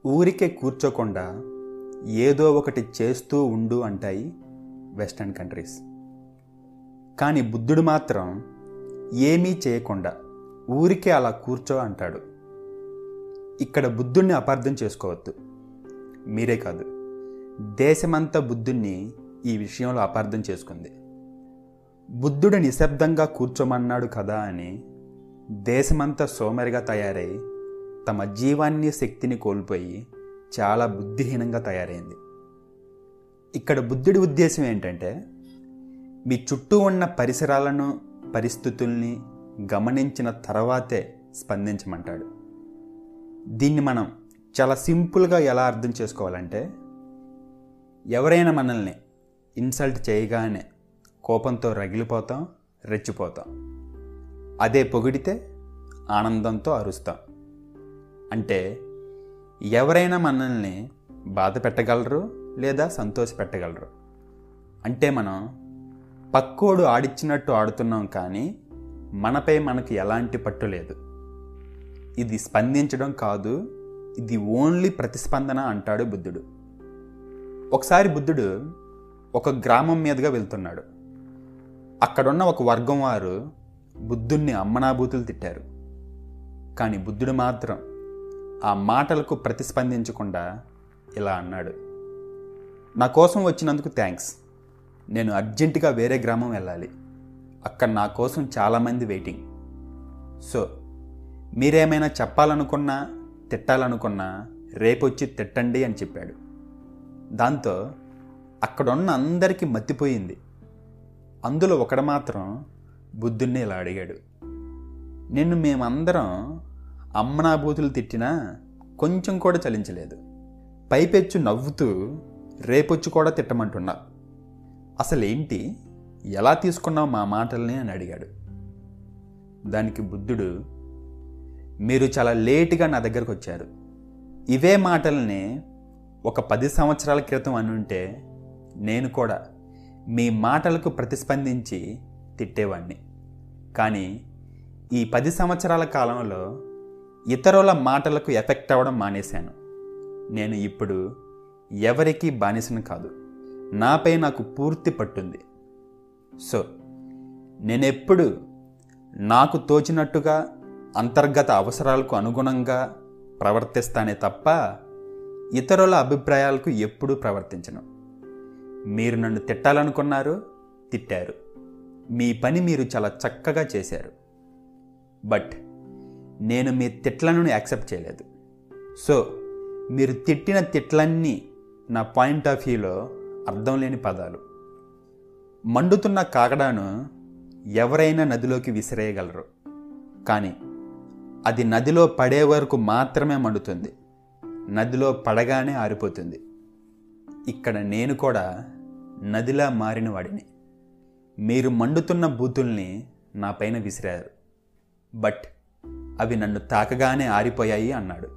ఊరికే కూర్చోకుండా ఏదో ఒకటి చేస్తూ ఉండు అంటాయి వెస్టర్న్ కంట్రీస్ కానీ బుద్ధుడు మాత్రం ఏమీ చేయకుండా ఊరికే అలా కూర్చో అంటాడు ఇక్కడ బుద్ధుడిని అపార్థం చేసుకోవద్దు మీరే కాదు దేశమంతా బుద్ధుణ్ణి ఈ విషయంలో అపార్థం చేసుకుంది బుద్ధుడు నిశ్శబ్దంగా కూర్చోమన్నాడు కదా అని దేశమంతా సోమరిగా తయారై తమ జీవాన్ని శక్తిని కోల్పోయి చాలా బుద్ధిహీనంగా తయారైంది ఇక్కడ బుద్ధుడి ఉద్దేశం ఏంటంటే మీ చుట్టూ ఉన్న పరిసరాలను పరిస్థితుల్ని గమనించిన తర్వాతే స్పందించమంటాడు దీన్ని మనం చాలా సింపుల్గా ఎలా అర్థం చేసుకోవాలంటే ఎవరైనా మనల్ని ఇన్సల్ట్ చేయగానే కోపంతో రగిలిపోతాం రెచ్చిపోతాం అదే పొగిడితే ఆనందంతో అరుస్తాం అంటే ఎవరైనా మనల్ని బాధ పెట్టగలరు లేదా సంతోష పెట్టగలరు అంటే మనం పక్కోడు ఆడిచ్చినట్టు ఆడుతున్నాం కానీ మనపై మనకు ఎలాంటి పట్టు లేదు ఇది స్పందించడం కాదు ఇది ఓన్లీ ప్రతిస్పందన అంటాడు బుద్ధుడు ఒకసారి బుద్ధుడు ఒక గ్రామం మీదుగా వెళ్తున్నాడు అక్కడున్న ఒక వర్గం వారు బుద్ధుణ్ణి అమ్మనాభూతులు తిట్టారు కానీ బుద్ధుడు మాత్రం ఆ మాటలకు ప్రతిస్పందించకుండా ఇలా అన్నాడు నా కోసం వచ్చినందుకు థ్యాంక్స్ నేను అర్జెంటుగా వేరే గ్రామం వెళ్ళాలి అక్కడ నా కోసం చాలామంది వెయిటింగ్ సో మీరేమైనా చెప్పాలనుకున్నా తిట్టాలనుకున్నా రేపొచ్చి తిట్టండి అని చెప్పాడు దాంతో అక్కడున్న అందరికీ మత్తిపోయింది అందులో ఒకడు మాత్రం బుద్ధుణ్ణి ఇలా అడిగాడు నిన్ను మేమందరం అమ్మనాభూతులు తిట్టినా కొంచెం కూడా చలించలేదు పైపెచ్చు నవ్వుతూ రేపొచ్చి కూడా తిట్టమంటున్నా అసలేంటి ఎలా తీసుకున్నావు మా మాటల్ని అని అడిగాడు దానికి బుద్ధుడు మీరు చాలా లేటుగా నా దగ్గరకు వచ్చారు ఇవే మాటల్ని ఒక పది సంవత్సరాల క్రితం అనుంటే నేను కూడా మీ మాటలకు ప్రతిస్పందించి తిట్టేవాడిని కానీ ఈ పది సంవత్సరాల కాలంలో ఇతరుల మాటలకు ఎఫెక్ట్ అవ్వడం మానేశాను నేను ఇప్పుడు ఎవరికీ బానిసను కాదు నాపై నాకు పూర్తి పట్టుంది సో నేనెప్పుడు నాకు తోచినట్టుగా అంతర్గత అవసరాలకు అనుగుణంగా ప్రవర్తిస్తానే తప్ప ఇతరుల అభిప్రాయాలకు ఎప్పుడూ ప్రవర్తించను మీరు నన్ను తిట్టాలనుకున్నారు తిట్టారు మీ పని మీరు చాలా చక్కగా చేశారు బట్ నేను మీ తిట్లను యాక్సెప్ట్ చేయలేదు సో మీరు తిట్టిన తిట్లన్నీ నా పాయింట్ ఆఫ్ వ్యూలో అర్థం లేని పదాలు మండుతున్న కాకడాను ఎవరైనా నదిలోకి విసిరేయగలరు కానీ అది నదిలో పడే వరకు మాత్రమే మండుతుంది నదిలో పడగానే ఆరిపోతుంది ఇక్కడ నేను కూడా నదిలా మారిన వాడిని మీరు మండుతున్న బూతుల్ని నా పైన విసిరారు బట్ అవి నన్ను తాకగానే ఆరిపోయాయి అన్నాడు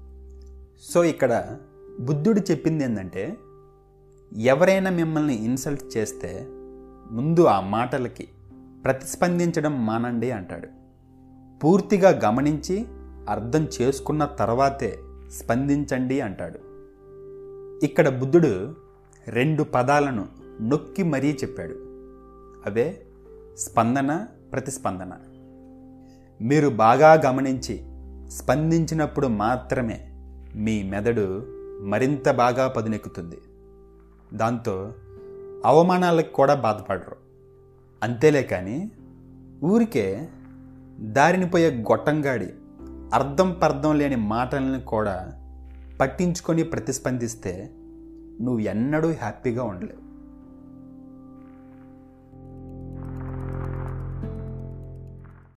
సో ఇక్కడ బుద్ధుడు చెప్పింది ఏంటంటే ఎవరైనా మిమ్మల్ని ఇన్సల్ట్ చేస్తే ముందు ఆ మాటలకి ప్రతిస్పందించడం మానండి అంటాడు పూర్తిగా గమనించి అర్థం చేసుకున్న తర్వాతే స్పందించండి అంటాడు ఇక్కడ బుద్ధుడు రెండు పదాలను నొక్కి మరీ చెప్పాడు అవే స్పందన ప్రతిస్పందన మీరు బాగా గమనించి స్పందించినప్పుడు మాత్రమే మీ మెదడు మరింత బాగా పదునెక్కుతుంది దాంతో అవమానాలకు కూడా బాధపడరు అంతేలే కానీ ఊరికే దారిని పోయే గొట్టంగాడి అర్థం పర్థం లేని మాటలను కూడా పట్టించుకొని ప్రతిస్పందిస్తే నువ్వు ఎన్నడూ హ్యాపీగా ఉండలేవు